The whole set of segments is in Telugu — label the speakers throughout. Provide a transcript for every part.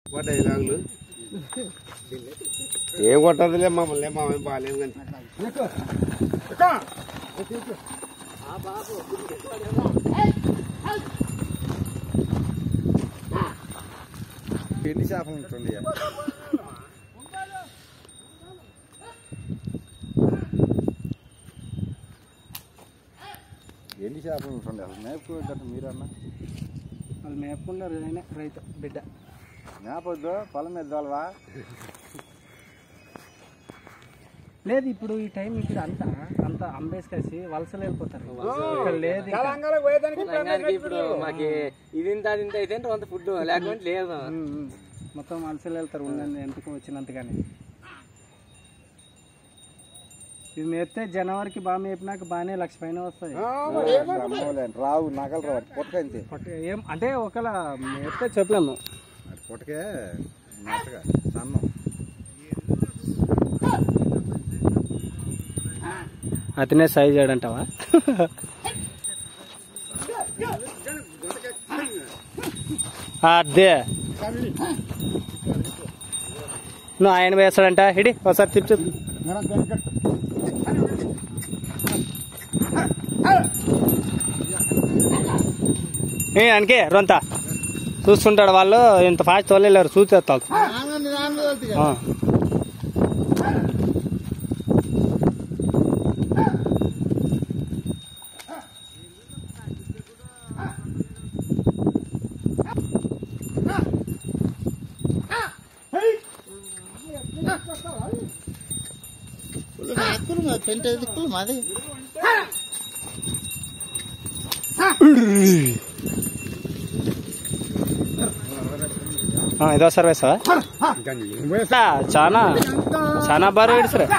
Speaker 1: డైలాగులు ఏం కొట్టదులే మమ్మల్ని మా ఏం బాగాలేదు కానీ
Speaker 2: పిండి చేప ఉంటుంది ఎండి చేపలు ఉంటుంది అసలు మేపుకోవద్దంట మీరన్నా
Speaker 3: వాళ్ళు మేపుకున్నారు ఆయన రైతు బిడ్డ
Speaker 2: మేపొద్దు పొలం మీద దోలవా
Speaker 3: లేదు ఇప్పుడు ఈ టైం ఇప్పుడు అంతా అంతా అంబేస్కేసి వలసలు వెళ్ళిపోతారు ఇక్కడ లేదు ఇంకా.
Speaker 4: రంగానికి ఇప్పుడు మాకి ఇది ఇంత అది ఇంత అయితే అంత ఫుడ్ లేకుంటే లేదు
Speaker 3: ఉమ్, ఉమ్. మొత్తం వలసలు వెళ్తారు ఉండండి ఎంతకు వచ్చినంతగానే ఇది మేపితే జనవరికి బాగా మేపినాక బాగానే లక్ష పైన వస్తాయి
Speaker 2: అమ్మలేండి రావు నగలు రావు పుట్టకంతే
Speaker 3: పట్టు- ఏం అంటే ఒకవేళ మేపితే చెప్పలేము
Speaker 2: అది పుట్టకే మెత్తగా సన్నం
Speaker 3: అతనే సైజ్ చేయడంటావా అదే నువ్వు ఆయన వేస్తాడంట ఇడి ఒకసారి తిప్పి చెప్పు ఏ అనకే రొంత చూస్తుంటాడు వాళ్ళు ఇంత ఫాస్ట్ తోలేలేరు చూసేస్తారు ఆ. ఆ, ఇదో సర్వీస్ చాలా చాలా బాగా వేడు సరే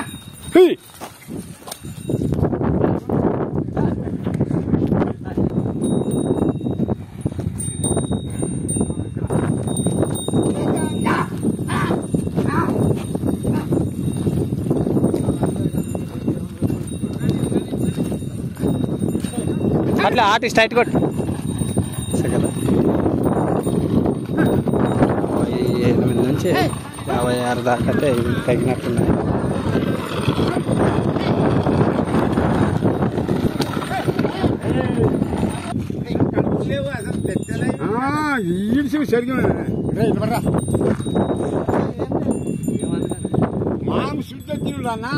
Speaker 3: అట్లా ఆర్టిస్ట్ టైట్ కొట్టు సగల యాభై ఎనిమిది నుంచి యాభై ఆరు దాకా అయితే ఇవి తగినట్టున్నాయి
Speaker 1: ఈడ్చి సరిగ్గా మాం శుద్ధ తిరుడన్నా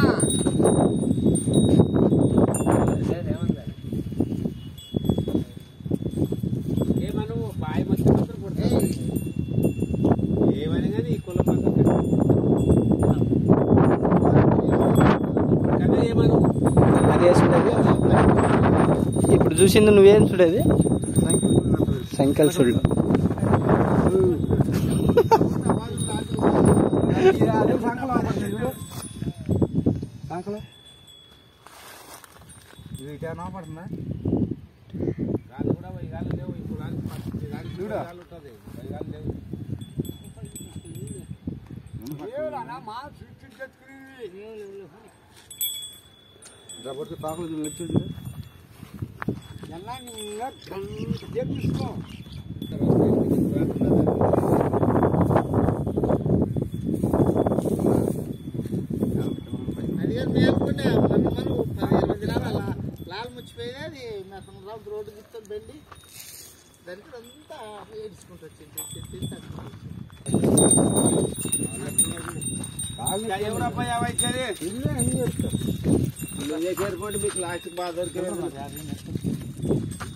Speaker 4: ఏమను బాయ్ మొత్తం మాత్రం పుడతాయి.
Speaker 1: ఏమైనా కానీ ఈ కులం మాత్రం
Speaker 4: కదా ఏమను
Speaker 3: అది వేసుకునేది ఇప్పుడు చూసింది నువ్వేం చూడేది సంకల్ సుళ్ళు
Speaker 2: ఇది ఇటే పడుతుందా
Speaker 1: గాలి కూడా ఈ గాలి లేవు ఇప్పుడు గాలి పట్టి గాలి
Speaker 2: చూడు.
Speaker 1: గాలి ఉంటుంది ఈ గాలి లేవు
Speaker 2: డబ్బుకి పాకులు నిలిచి
Speaker 5: అది కానీ మేపుకుంటే మన మనం పది ఇరవై దినాలు అలా లాల్ ముచ్చిపోయి అది మెత్తం రౌండ్ రోడ్డు గుర్తుంది బండి దానికి అంతా ఏడ్చుకుంటూ వచ్చింది
Speaker 1: ఎవరబ్బా యాభై ఇచ్చేది నువ్వు చేసేది పోటీ మీకు లాస్ట్ బాగా దొరికింది